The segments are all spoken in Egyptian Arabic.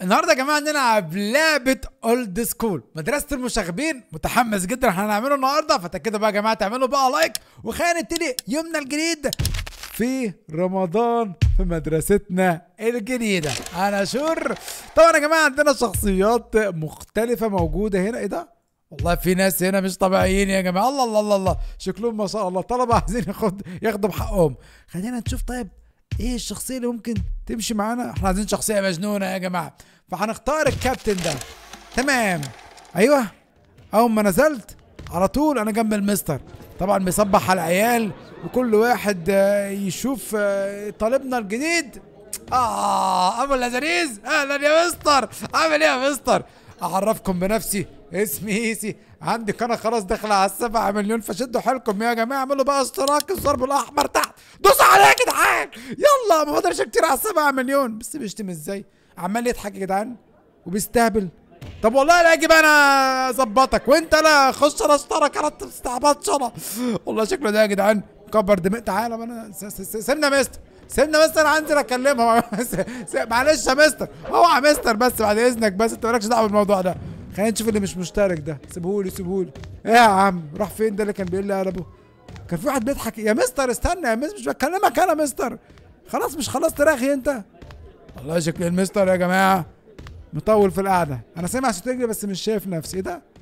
النهارده يا جماعه هنلعب لعبه اولد سكول مدرسه المشاغبين متحمس جدا احنا هنعمله النهارده فتاكدوا بقى يا جماعه تعملوا بقى لايك وخلينا نبتدي يومنا الجديد في رمضان في مدرستنا الجديده انا شور طبعا يا جماعه عندنا شخصيات مختلفه موجوده هنا ايه ده والله في ناس هنا مش طبيعيين يا جماعه الله الله الله الله شكلهم ما شاء الله طلبه عايزين ياخد ياخدوا بحقهم خلينا نشوف طيب ايه الشخصيه اللي ممكن تمشي معانا احنا عايزين شخصيه مجنونه يا جماعه فهنختار الكابتن ده تمام ايوه اول ما نزلت على طول انا جنب المستر طبعا بيصبح على العيال وكل واحد آه، يشوف آه، طالبنا الجديد اه ابو اللذيذ اهلا يا مستر عامل ايه يا مستر اعرفكم بنفسي اسمي ايسي عندي قناه خلاص داخله على السبعة مليون فشدوا حيلكم يا جماعه اعملوا بقى اشتراك الضرب الاحمر تحت دوسوا عليه يا جدعان يلا ما فاضلش كتير على السبعة مليون بس بيشتم ازاي عمال يضحك يا جدعان وبيستهبل طب والله لا اجي بقى انا اظبطك وانت لا خش انا اشترك انا ما تستعبطش انا والله شكله ده يا جدعان كبر دماغ تعالى بقى انا س- س- س- سيبنا يا مستر سيبنا يا مستر انزل اكلمها س- س- معلش يا مستر اوعى يا مستر بس بعد اذنك بس انت مالكش دعوه بالموضوع ده خلينا نشوف اللي مش مشترك ده سيبهولي سيبهولي ايه يا عم راح فين ده اللي كان بيقول لي قلبه كان في واحد بيضحك يا مستر استنى يا مستر مش بكلمك انا مستر خلاص مش خلاص تراخي انت والله شكل المستر يا جماعه مطول في القعده انا سامع صوت رجلي بس مش شايف نفسي ايه ده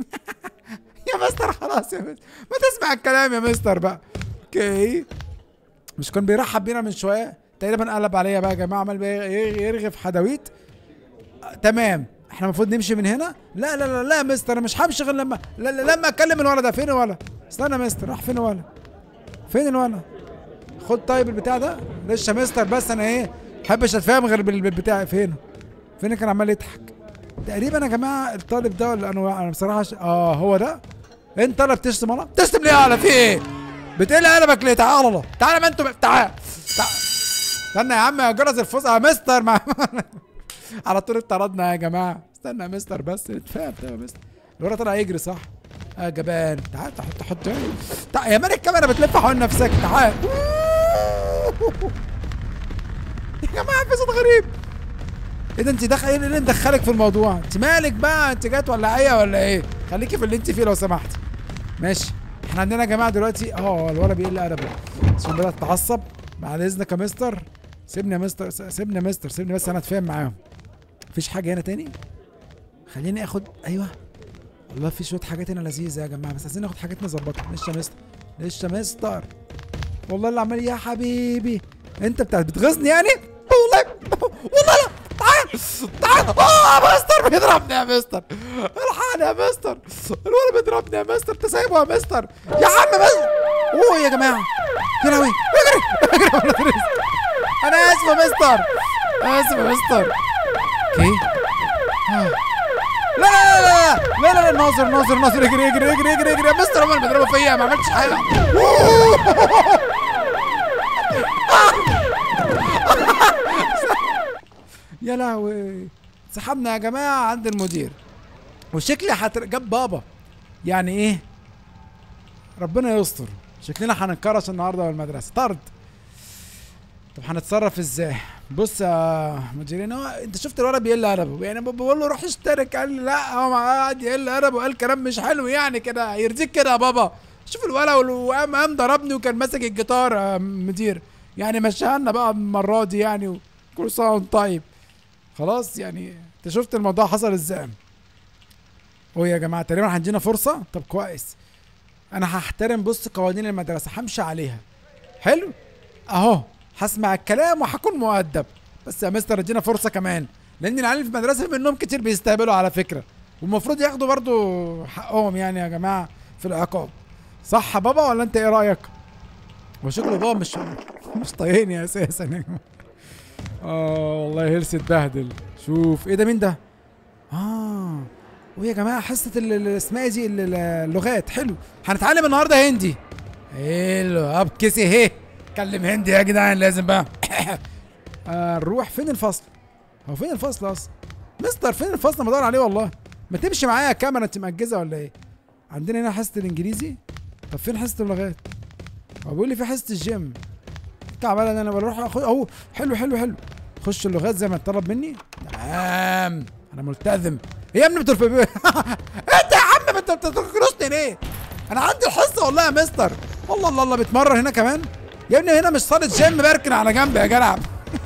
يا مستر خلاص يا مستر ما تسمع الكلام يا مستر بقى اوكي مش كان بيرحب بينا من شويه تقريبا قلب عليا بقى يا جماعه عمال بي- يرغي في حدويت آه، تمام احنا المفروض نمشي من هنا لا لا لا لا يا مستر انا مش همشي غير لما لا لا لما اكلم الولد ده فين الولد استنى يا مستر راح فين الولد فين الولد خد طيب البتاع ده لسه يا مستر بس انا ايه محبش اتفاهم غير بال- بالبتاع فين فين كان عمال يضحك تقريبا يا جماعه الطالب ده ولا انا انا بصراحه ش... اه هو ده انت طالب تشتم انا تشتم ليه على في ايه بتقل قلبك ليه تعال الله تعال ما انتوا تعال تعال استنى يا عم يا جرس الفوز يا مستر مع... على طول اتطردنا يا جماعه استنى يا مستر بس اتفاهم طيب يا مستر الولد طلع يجري صح اه جبان تعال تحط حط تعال يا مان الكاميرا بتلف حوالين نفسك تعال يا جماعه في صوت غريب ايه ده انت داخل ايه اللي مدخلك في الموضوع انت مالك بقى انت جات ولاعيه ولا ايه خليكي في اللي انت فيه لو سمحتي ماشي احنا عندنا يا جماعه دلوقتي اه الولد بيقل ادبه عشان بدات تتعصب بعد اذنك يا مستر سيبني يا مستر س- سيبني يا مستر سيبني بس انا اتفاهم معاهم مفيش حاجه هنا تاني خليني اخد ايوه والله في شويه حاجات هنا لذيذه يا جماعه بس عايزين ناخد حاجات نظبطها لسه يا مستر لسه يا مستر والله اللي عمال يا حبيبي انت بتاع بتغيظني يعني والله والله لا تعال تعال اه يا مستر بيضربني يا مستر الحقني يا مستر الولد بيضربني يا مستر انت سايبه يا مستر يا عم مستر اوه يا جماعه يا لهوي اجري اجري يا ولد رزق. انا اسف يا مستر اسف يا مستر اوكي آه. لا لا لا لا لا لا لا ناظر ناظر ناظر اجري اجري اجري اجري اجري يا مستر هم اللي بيضربوا فيا ما عملتش حاجه يا لهوي سحبنا يا جماعه عند المدير وشكلي هتر... جاب بابا يعني ايه ربنا يستر شكلنا هننكرش النهارده من المدرسه طرد طب هنتصرف ازاي بص يا مديرين هو انت شفت الولد بيقل ادبه يعني ب- بقول له روح اشترك قال لي لا هو قاعد يقل ادبه وقال كلام مش حلو يعني كده يرضيك كده يا بابا شوف الولد وال- وقام قام ضربني وكان ماسك الجيتار يا مدير يعني مشيها لنا بقى المره دي يعني كل سنه وانت طيب خلاص يعني انت شفت الموضوع حصل ازاي هو يا جماعه تقريبا هندينا فرصه طب كويس انا هحترم بص قوانين المدرسه همشي عليها حلو اهو هسمع الكلام وهكون مؤدب بس يا مستر ادينا فرصه كمان لان العيال في المدرسه منهم كتير بيستهبلوا على فكره والمفروض ياخدوا برضو حقهم يعني يا جماعه في العقاب صح يا بابا ولا انت ايه رايك هو شكله بابا مش مش طايقني اساسا يا جماعه اه والله هيرس اتبهدل شوف ايه ده مين ده اه ويا جماعه حصه ال- ال- اسمها ايه دي ال- ال- اللغات حلو هنتعلم النهارده هندي حلو ابكسي هي اتكلم هندي يا جدعان لازم بقى آه، نروح فين الفصل هو فين الفصل اصلا مستر فين الفصل بدور عليه والله ما تمشي معايا كاميرا انت مأجزه ولا ايه عندنا هنا حصه الانجليزي طب فين حصه اللغات هو بيقول لي في حصه الجيم تعبان انا بروح اخد اهو حلو حلو حلو خش اللغات زي ما اتطلب مني تمام انا ملتزم ايه يا ابني بترف انت يا عم انت بتكرسني ليه انا عندي الحصه والله يا مستر الله الله الله بتمرن هنا كمان يا ابني هنا مش صاله جيم بركن على جنب يا جدع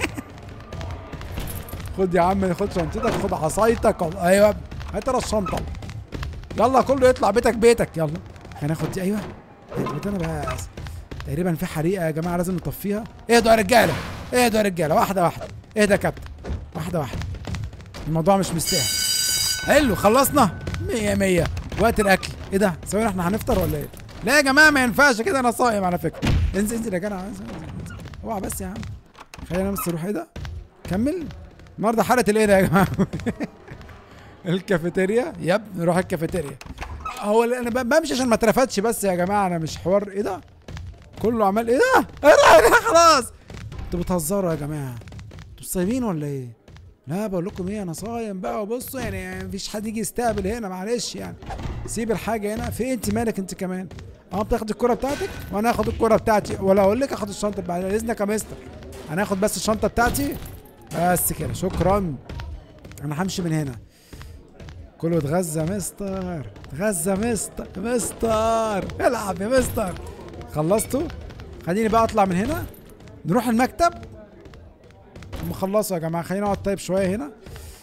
خد يا عم خد شنطتك خد عصايتك وال- ايوه هات انا الشنطه يلا كله يطلع بيتك بيتك يلا هناخد دي ايوه هات انا بس تقريبا في حريقه يا جماعه لازم نطفيها اهدوا يا رجاله اهدوا يا رجاله واحده واحده اهدى يا كابتن واحده واحده الموضوع مش مستاهل حلو خلصنا مية مية وقت الاكل ايه ده ثواني احنا هنفطر ولا ايه لا يا جماعه ما ينفعش كده انا صايم على فكره انزل انزل يا جدع انزل انزل انزل. اوعى بس يا عم خلينا بس نروح ايه ده كمل النهارده حلقه الايه ده يا جماعه الكافيتيريا يب نروح الكافيتيريا هو اللي انا ب- بمشي عشان ما اترفدش بس يا جماعه انا مش حوار ايه ده كله عمال ايه ده ايه ده إيه ده؟ خلاص انتوا بتهزروا يا جماعه انتوا صايمين ولا ايه لا بقول لكم ايه انا صايم بقى وبصوا يعني مفيش حد يجي يستقبل هنا معلش يعني سيب الحاجه هنا في إيه؟ انت مالك انت كمان اه بتاخد الكرة بتاعتك وانا اخد الكرة بتاعتي ولا اقول لك اخد الشنطه بعد اذنك يا مستر انا هاخد بس الشنطه بتاعتي بس كده شكرا انا همشي من هنا كله اتغذى مستر اتغذى مستر مستر العب يا مستر خلصتوا خليني بقى اطلع من هنا نروح المكتب هم خلصوا يا جماعه خلينا نقعد طيب شويه هنا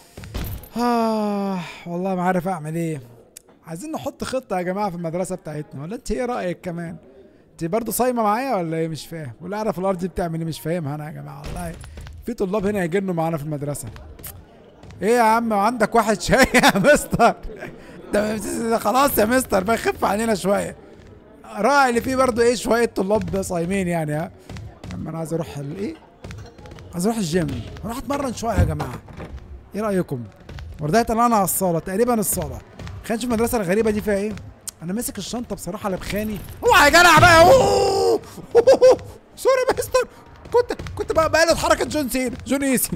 آه والله ما عارف اعمل ايه عايزين نحط خطه يا جماعه في المدرسه بتاعتنا ولا انت ايه رايك كمان انت برضه صايمه معايا ولا ايه مش فاهم ولا قاعده في الارض دي بتعمل ايه مش فاهمها انا يا جماعه والله في طلاب هنا يجنوا معانا في المدرسه ايه يا عم عندك واحد شاي يا مستر ده ده خلاص يا مستر ما يخف علينا شويه راعي اللي فيه برضه ايه شويه طلاب صايمين يعني ها اما انا عايز اروح الايه عايز اروح الجيم اروح اتمرن شويه يا جماعه ايه رايكم وردها طلعنا على الصاله تقريبا الصاله خلينا نشوف المدرسه الغريبه دي فيها ايه انا ماسك الشنطه بصراحه لبخاني اوعى يا جدع بقى أوه! سوري يا مستر كنت كنت بقى بقلد حركه جون سين جون ايسي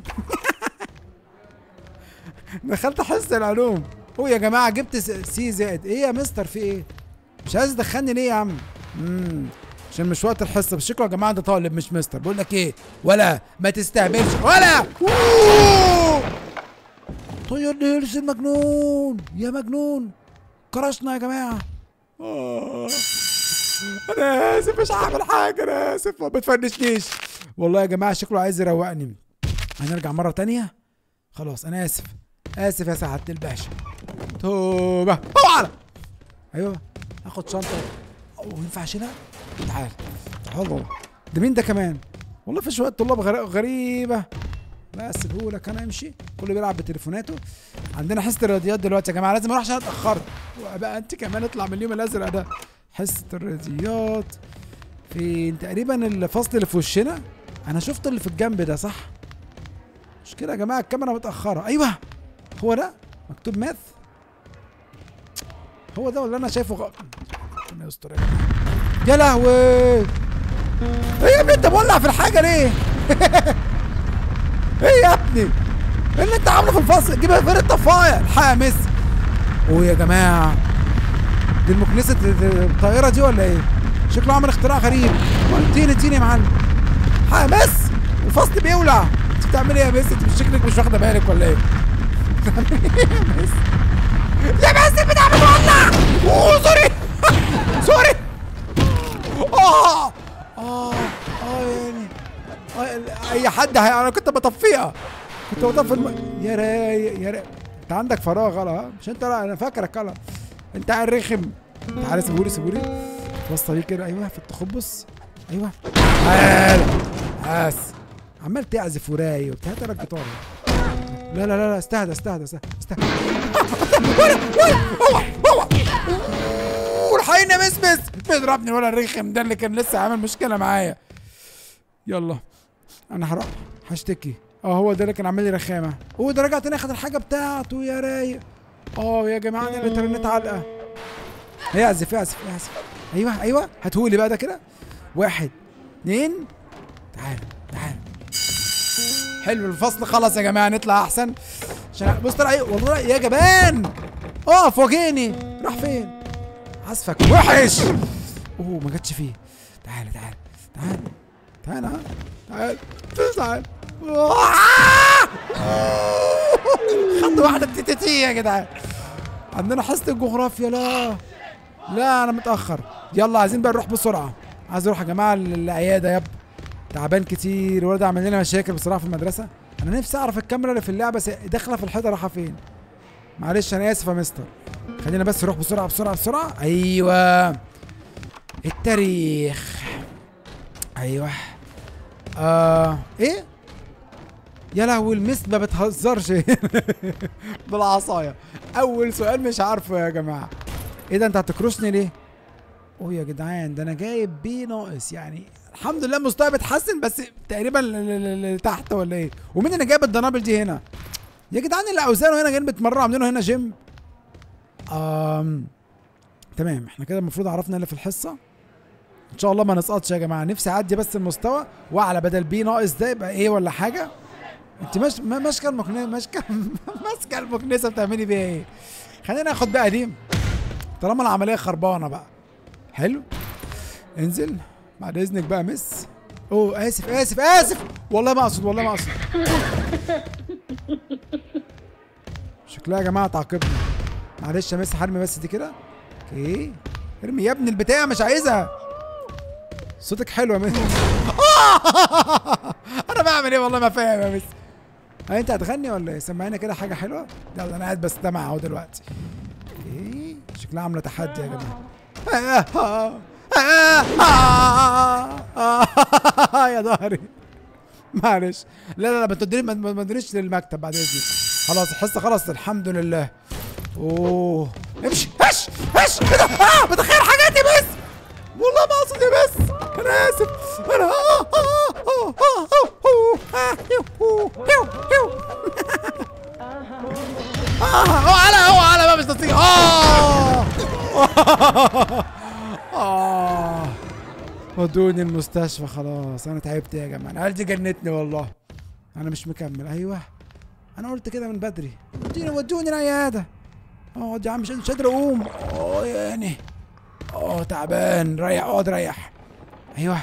دخلت حصه العلوم هو يا جماعه جبت س- سي زائد ايه يا مستر في ايه مش عايز تدخلني ليه يا عم امم عشان مش وقت الحصه بس شكله يا جماعه ده طالب مش مستر بقول لك ايه ولا ما تستهبلش ولا أوه! طير نيلس المجنون يا مجنون كرشنا يا جماعه آه. انا اسف مش هعمل حاجه انا اسف ما بتفنشنيش والله يا جماعه شكله عايز يروقني هنرجع مره تانية خلاص انا اسف اسف يا سعاده الباشا توبه اوعى ايوه اخد شنطه او ينفع اشيلها تعال تعال ده مين ده كمان والله في شويه طلاب غر- غريبه لا سيبهولك انا امشي كله بيلعب بتليفوناته عندنا حصه الرياضيات دلوقتي يا جماعه لازم اروح عشان اتاخرت بقى انت كمان اطلع من اليوم الازرق ده حصه الرياضيات فين تقريبا الفصل اللي في وشنا انا شفت اللي في الجنب ده صح مش كده يا جماعه الكاميرا متاخره ايوه هو ده مكتوب ماث هو ده ولا انا شايفه غ... ربنا يستر يا جماعة. يا لهوي ايه يا ابني انت مولع في الحاجه ليه ايه يا ابني ايه اللي انت عامله في الفصل جيب فين الطفايه الحق يا ميسي اوه يا جماعه دي المكنسه الطائره دي ولا ايه شكله عامل اختراع غريب اديني اديني يا معلم الحق يا مس الفصل بيولع انت بتعمل ايه يا مس انت مش شكلك مش واخده بالك ولا ايه بتعمل ايه يا مس يا مس بتاع بتولع اوه سوري سوري اه اه اه يعني آه، اي حد هي... انا كنت بطفيها كنت بطفي الم... يا رايق يا رايق انت عندك فراغ غلا ها؟ مش انت لا انا فاكرك غلا انت عيل رخم تعالى سيبولي سيبولي وسط بيه كده ايوه في التخبص ايوه تعالى بس عمال تعزف وراي وبتاع هات لك جيتار لا لا لا لا استهدى استهدى استهدى استهدى ولا ولا اوعى اوعى والحقيني يا مس مس بيضربني ولا الرخم ده اللي كان لسه عامل مشكله معايا يلا انا هروح هشتكي اه هو ده اللي كان عامل لي رخامه هو ده رجع تاني اخد الحاجه بتاعته يا رايق اه يا جماعه انا اللي ترنت علقه اعزف اعزف اعزف ايوه ايوه هاتهولي بقى ده كده واحد اتنين تعال تعال حلو الفصل خلص يا جماعه نطلع احسن عشان بص طلع ايه والله يا جبان اقف واجهني راح فين عزفك وحش اوه ما جاتش فيه تعال تعال تعال تعال ها تعال تعال خد واحدة تي تي تي يا جدعان عندنا حصة الجغرافيا لا لا انا متأخر يلا عايزين بقى نروح بسرعة عايز اروح يا جماعة العيادة ياب تعبان كتير ولد عمل لنا مشاكل بصراحة في المدرسة انا نفسي اعرف الكاميرا اللي في اللعبة س- داخلة في الحيطة رايحة فين معلش انا اسف يا مستر خلينا بس نروح بسرعة بسرعة بسرعة ايوه التاريخ ايوه آه ايه يا لهوي المس ما بتهزرش بالعصايه اول سؤال مش عارفه يا جماعه ايه ده انت هتكرشني ليه اوه يا جدعان ده انا جايب بي ناقص يعني الحمد لله مستواي بيتحسن بس تقريبا ل- ل- ل- لتحت ولا ايه ومين اللي جايب الدنابل دي هنا يا جدعان اللي اوزانه هنا جايين بيتمرنوا عاملينه هنا جيم آم. تمام احنا كده المفروض عرفنا اللي في الحصه ان شاء الله ما نسقطش يا جماعه نفسي اعدي بس المستوى واعلى بدل بي ناقص ده يبقى ايه ولا حاجه انت مش ما- ماسكه المكنسه ماسكه ماسكه المكنسه بتعملي بيها ايه خلينا ناخد بقى دي طالما العمليه خربانه بقى حلو انزل بعد اذنك بقى مس اوه اسف اسف اسف والله ما اقصد والله ما اقصد شكلها يا جماعه تعاقبني معلش يا مس حرمي بس دي كده اوكي ارمي يا ابني البتاع مش عايزها صوتك حلو يا مس انا بعمل ايه والله ما فاهم يا مس هل انت هتغني ولا ايه سمعينا كده حاجه حلوه يلا انا قاعد بستمع اهو دلوقتي ايه شكلها عامله تحدي يا جماعه يا ظهري معلش لا لا لا ما تدري ما ما تدريش للمكتب بعد اذنك خلاص الحصه خلاص الحمد لله اوه امشي هش هش ايه ده اه بتخيل حاجاتي بس والله ما اقصد يا بس انا اسف انا آه آه آه آه آه آه يوهو، يو يو اه هو على هو على بقى مش نصيب اه اه ودوني المستشفى خلاص انا تعبت يا جماعه العيال دي جنتني والله انا مش مكمل ايوه انا قلت كده من بدري ودوني ودوني العياده اقعد يا عم مش مش قادر اقوم اه يعني اه تعبان ريح اقعد ريح ايوه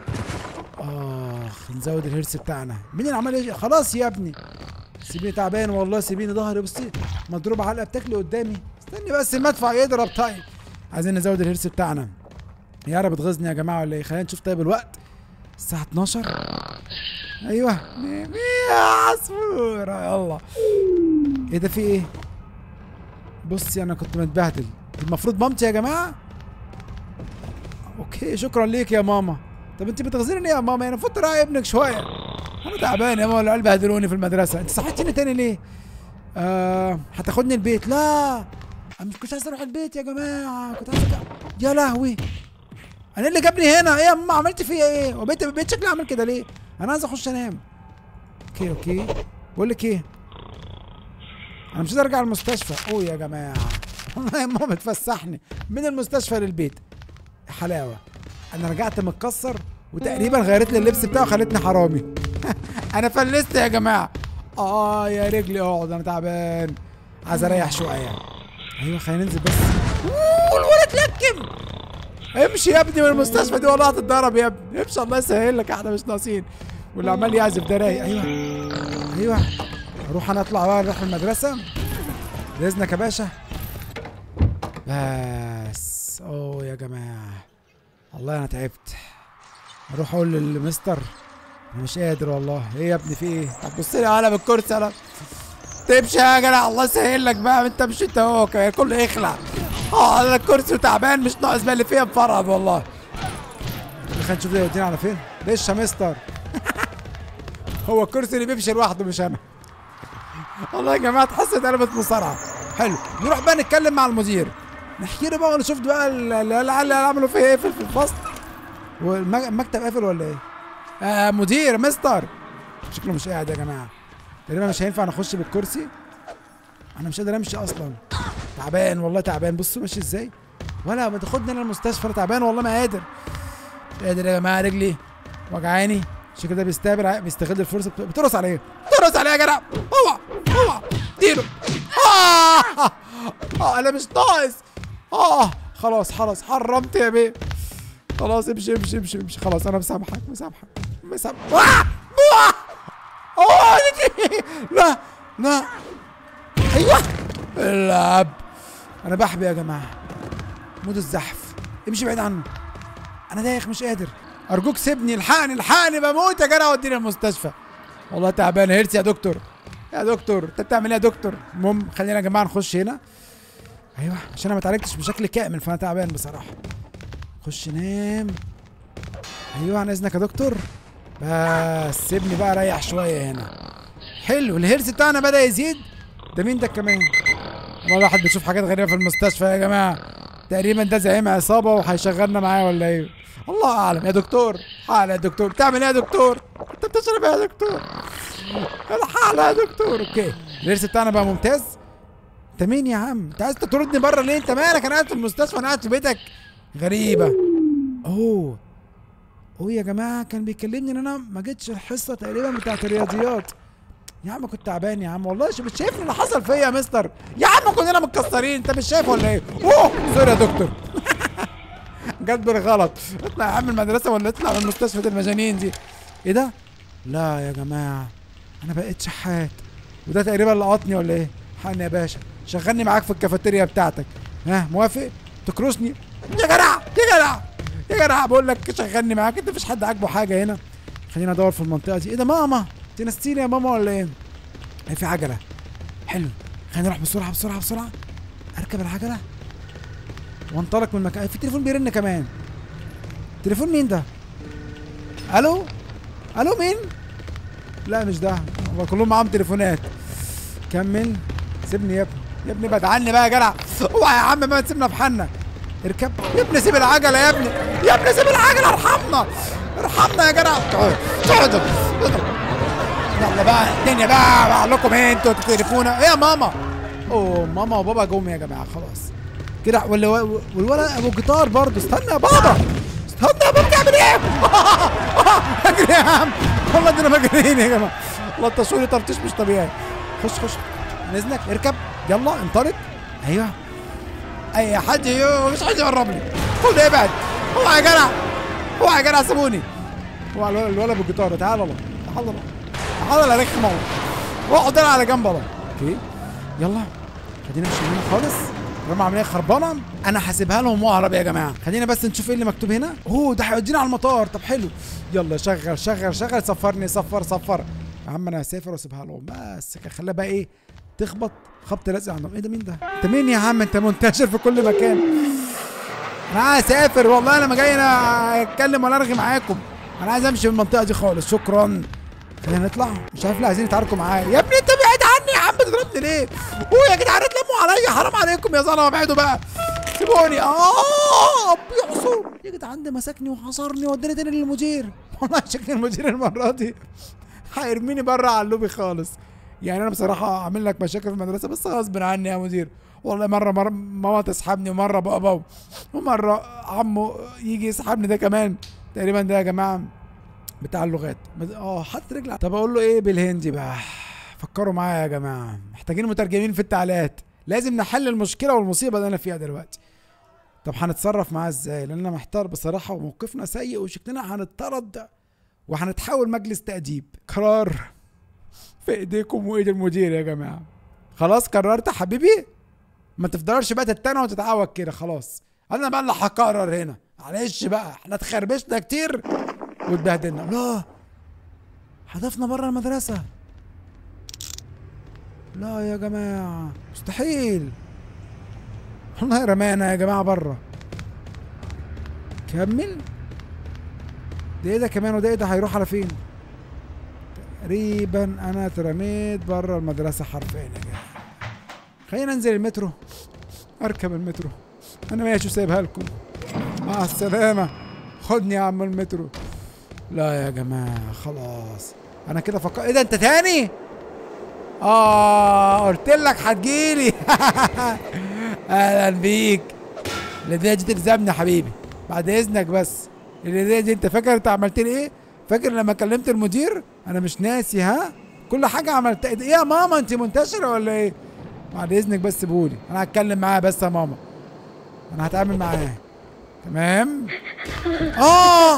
اخ نزود الهرس بتاعنا مين اللي عمال يجي خلاص يا ابني سيبيني تعبان والله سيبيني ظهري بصي مضروب علقه بتاكلي قدامي استني بس المدفع يضرب طيب عايزين نزود الهرس بتاعنا يا رب بتغيظني يا جماعه ولا ايه خلينا نشوف طيب الوقت الساعه 12 ايوه ميم يا عصفوره يلا ايه ده في ايه بصي انا كنت متبهدل المفروض مامتي يا جماعه اوكي شكرا ليك يا ماما طب انت بتغزلني ليه يا ماما يعني المفروض تراعي ابنك شويه انا تعبان يا ماما العيال بهدلوني في المدرسه انت صحتيني تاني ليه آه هتاخدني البيت لا انا مش كنت عايز اروح البيت يا جماعه كنت عايز أرجع. يا لهوي انا إيه اللي جابني هنا ايه يا ماما عملت فيا ايه وبيت البيت شكلي عامل كده ليه انا عايز اخش انام اوكي اوكي بقول لك ايه انا مش عايز ارجع المستشفى اوه يا جماعه والله يا ماما تفسحني من المستشفى للبيت حلاوه انا رجعت متكسر وتقريبا غيرت لي اللبس بتاعه وخلتني حرامي انا فلست يا جماعه اه يا رجلي اقعد انا تعبان عايز اريح شويه ايوه خلينا ننزل بس أوه، الولد لكم امشي يا ابني من المستشفى دي والله هتتضرب يا ابني امشي الله يسهل لك احنا مش ناقصين واللي عمال يعزف ده رايق ايوه ايوه اروح انا اطلع بقى نروح المدرسه باذنك يا باشا بس اوه يا جماعه والله انا تعبت اروح اقول للمستر انا مش قادر والله ايه يا ابني في ايه طب بص لي على بالكرسي انا تمشي يا جدع الله يسهل لك بقى انت مش انت هو كمان كله يخلع اه انا الكرسي وتعبان مش ناقص بقى اللي فيها مفرهد والله خلينا نشوف ده يودينا على فين ليش يا مستر هو الكرسي اللي بيمشي لوحده مش انا والله يا جماعه تحس ان انا مصارعه حلو نروح بقى نتكلم مع المدير نحكي له بقى ونشوف بقى ال- ال- العيال اللي عملوا فيها ايه في في الفصل والمكتب قافل ولا ايه؟ آه مدير مستر شكله مش قاعد يا جماعه تقريبا مش هينفع نخش بالكرسي انا مش قادر امشي اصلا تعبان والله تعبان بصوا ماشي ازاي ولا ما تاخدني انا المستشفى أنا تعبان والله ما قادر مش قادر يا جماعه رجلي وجعاني الشكل ده بيستقبل ع- بيستغل الفرصه بت- بترقص على ايه؟ بترقص على ايه يا جدع؟ اوعى اوعى اديله آه! اه انا مش ناقص اه خلاص خلاص حرمت يا بيه خلاص امشي امشي امشي امشي خلاص انا مسامحك مسامحك مسام آه! آه! أوه! لا لا ايوه العب انا بحبي يا جماعه مود الزحف امشي بعيد عنه انا دايخ مش قادر ارجوك سيبني الحقني الحقني بموت يا جدع وديني المستشفى والله تعبان هرس يا دكتور يا دكتور انت بتعمل ايه يا دكتور المهم خلينا يا جماعه نخش هنا ايوه عشان انا ما اتعالجتش بشكل كامل فانا تعبان بصراحه خش نام ايوه عن اذنك يا دكتور بس سيبني بقى اريح شويه هنا حلو الهرس بتاعنا بدا يزيد ده مين ده كمان والله الواحد بيشوف حاجات غريبه في المستشفى يا جماعه تقريبا ده زعيم عصابه وهيشغلنا معاه ولا ايه الله اعلم يا دكتور حال يا دكتور بتعمل ايه يا دكتور انت بتشرب ايه يا دكتور الحال يا دكتور اوكي الهرس بتاعنا بقى ممتاز انت مين يا عم انت عايز تطردني بره ليه انت مالك انا قاعد في المستشفى انا قاعد في بيتك غريبه اوه اوه يا جماعه كان بيكلمني ان انا ما جيتش الحصه تقريبا بتاعت الرياضيات يا عم كنت تعبان يا عم والله شو- مش شايف اللي حصل فيا يا مستر يا عم كلنا متكسرين انت مش شايف ولا ايه اوه سوري يا دكتور جت بالغلط اطلع يا عم المدرسه ولا اطلع من مستشفى المجانين دي ايه ده لا يا جماعه انا بقيت شحات وده تقريبا لقطني ولا ايه حقني يا باشا شغلني معاك في الكافيتيريا بتاعتك ها موافق تكرسني يا جدع يا جدع يا جدع بقول لك شغلني معاك انت مفيش حد عاجبه حاجه هنا خلينا ادور في المنطقه دي ايه ده ماما انت نسيتيني يا ماما ولا ايه هي في عجله حلو خلينا نروح بسرعه بسرعه بسرعه اركب العجله وانطلق من المكان في تليفون بيرن كمان تليفون مين ده الو الو مين لا مش ده والله كلهم معاهم تليفونات كمل سيبني يا ابني يا ابني ابعد عني بقى يا جدع اوعى يا عم ما تسيبنا في حالنا اركب يا ابني سيب العجله يا ابني يا ابني سيب العجله ارحمنا ارحمنا يا جدع اقعد اقعد يلا بقى الدنيا بقى بقى لكم ايه انتوا تليفونا ايه يا ماما اوه ماما وبابا جم يا جماعه خلاص كده ولا والولد ابو جيتار برضه استنى يا بابا استنى يا بابا بتعمل ايه؟ اجري يا عم والله دول مجانين يا جماعه والله التصوير تفتيش مش طبيعي خش خش عن اذنك اركب يلا انطلق ايوه اي حد يو- مش حد يقرب لي خد ابعد اوعى يا جدع اوعى يا جدع سيبوني اوعى الولد الولد ابو الجيتار تعال يلا تعال يلا تعال يلا رخمه اقعد انا على جنب يلا اوكي يلا خلينا نمشي من هنا خالص طالما عمليه خربانه انا هسيبها لهم واهرب يا جماعه خلينا بس نشوف ايه اللي مكتوب هنا اوه ده هيودينا على المطار طب حلو يلا شغل شغل شغل سفرني سفر سفر يا عم انا هسافر واسيبها لهم بس كده خليها بقى ايه تخبط خبط لازق عندهم ايه ده مين ده انت مين يا عم انت منتشر في كل مكان انا عايز اسافر والله انا ما جاي انا اتكلم ولا ارغي معاكم انا عايز امشي من المنطقه دي خالص شكرا خلينا نطلع مش عارف ليه عايزين يتعاركوا معايا يا ابني انت بعيد عني يا عم بتضربني ليه اوه يا جدعان اتلموا عليا حرام عليكم يا ظلمه ابعدوا بقى سيبوني اه بيعصر يا جدعان ده مسكني وحصرني وداني تاني للمدير والله شكل المدير المره دي هيرميني بره على اللوبي خالص يعني انا بصراحه عامل لك مشاكل في المدرسه بس غصب عني يا مدير والله مره مره ماما تسحبني ومره بابا ومره عمه يجي يسحبني ده كمان تقريبا ده يا جماعه بتاع اللغات مد- اه حط رجل طب اقول له ايه بالهندي بقى فكروا معايا يا جماعه محتاجين مترجمين في التعليقات لازم نحل المشكله والمصيبه اللي انا فيها دلوقتي طب هنتصرف معاه ازاي لان انا محتار بصراحه وموقفنا سيء وشكلنا هنطرد وهنتحول مجلس تأديب قرار في ايديكم وايد المدير يا جماعه خلاص قررت يا حبيبي ما تفضلش بقى تتنى وتتعوج كده خلاص انا بقى اللي هقرر هنا معلش بقى احنا اتخربشنا كتير واتبهدلنا لا هدفنا بره المدرسه لا يا جماعه مستحيل والله رمانا يا جماعه بره كمل ده ايه ده كمان وده ايه ده هيروح على فين تقريبا انا اترميت بره المدرسه حرفيا يا جماعه خلينا ننزل المترو اركب المترو انا ماشي وسايبها لكم مع السلامه خدني يا عم المترو لا يا جماعه خلاص انا كده فكر ايه ده انت تاني اه قلت لك هتجيلي اهلا بيك الهديه دي تلزمني يا حبيبي بعد اذنك بس الهديه دي انت فاكر انت عملت لي ايه فاكر لما كلمت المدير انا مش ناسي ها كل حاجه عملت ايه يا ماما انت منتشره ولا ايه بعد اذنك بس سيبهولي انا هتكلم معاه بس يا ماما انا هتعامل معاه تمام اه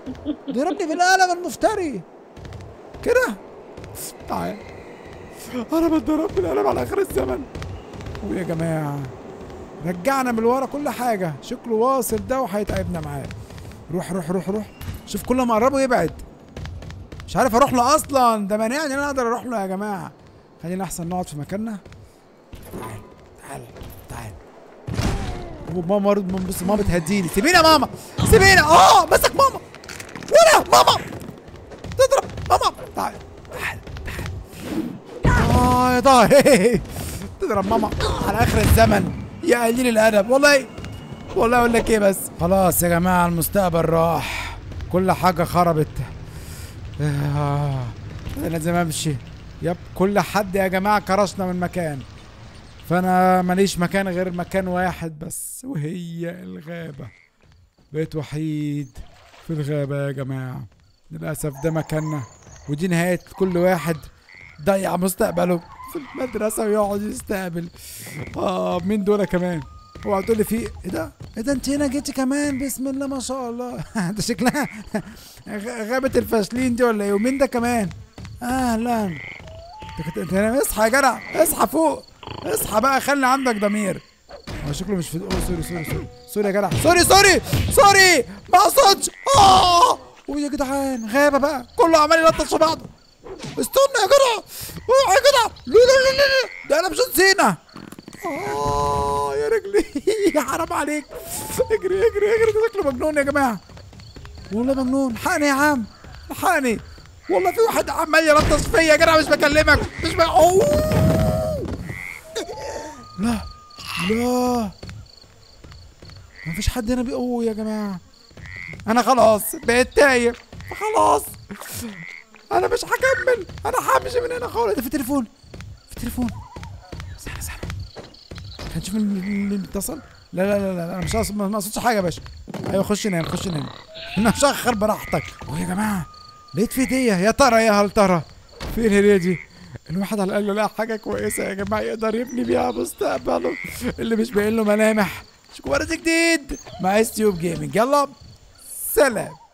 ضربني بالقلم المفتري كده تعال انا بتضرب بالقلم على اخر الزمن ويا جماعه رجعنا من ورا كل حاجه شكله واصل ده وهيتعبنا معاه روح روح روح روح شوف كل ما اقربه يبعد مش عارف اروح له اصلا ده مانعني ان انا اقدر اروح له يا جماعه خلينا احسن نقعد في مكاننا تعال تعال تعال وماما رد بص ماما بتهديني سيبيني يا ماما سيبيني اه مسك ماما ولا ماما تضرب ماما تعال تعال تعال اه يا طه تضرب ماما على اخر الزمن يا قليل الادب والله والله اقول لك ايه بس خلاص يا جماعه المستقبل راح كل حاجه خربت آه. أنا لازم امشي يب كل حد يا جماعه كرشنا من مكان فانا ماليش مكان غير مكان واحد بس وهي الغابه بيت وحيد في الغابه يا جماعه للاسف ده مكاننا ودي نهايه كل واحد ضيع مستقبله في المدرسه ويقعد يستقبل اه مين دول كمان اوعى تقول لي في ايه ده ايه ده انت هنا جيتي كمان بسم الله ما شاء الله ده شكلها غ- غابه الفاشلين دي ولا ايه ومين ده كمان اهلا انت كنت انت هنا اصحى يا جدع اصحى فوق اصحى بقى خلي عندك ضمير هو شكله مش في اوه سوري سوري سوري سوري يا جدع سوري سوري سوري ما اقصدش اه ويا جدعان غابه بقى كله عمال يلطش في بعضه استنى يا جدع اوعى يا جدع لا لا لا لا لا. ده انا مش نسينا اه يا رجلي حرام عليك اجري اجري اجري ده شكله مجنون يا جماعه والله مجنون حقني يا عم حقني والله في واحد عمال يلطش فيا يا جدع مش بكلمك مش ب... أوه. لا لا مفيش حد هنا بيقوه يا جماعه انا خلاص بقيت تايه خلاص انا مش هكمل انا همشي من هنا خالص ده في تليفون في تليفون استنى استنى هنشوف مين مين اللي اتصل لا لا لا لا انا مش قصد- ما اقصدش حاجه يا باشا ايوه خش نام خش نام انا مشخر براحتك ويا جماعه لقيت في هديه يا ترى يا هل ترى فين الهديه دي الواحد على الاقل لقى حاجه كويسه يا جماعه يقدر يبني بيها مستقبله اللي مش باين له ملامح شوفوا جديد مع اس تيوب جيمنج يلا سلام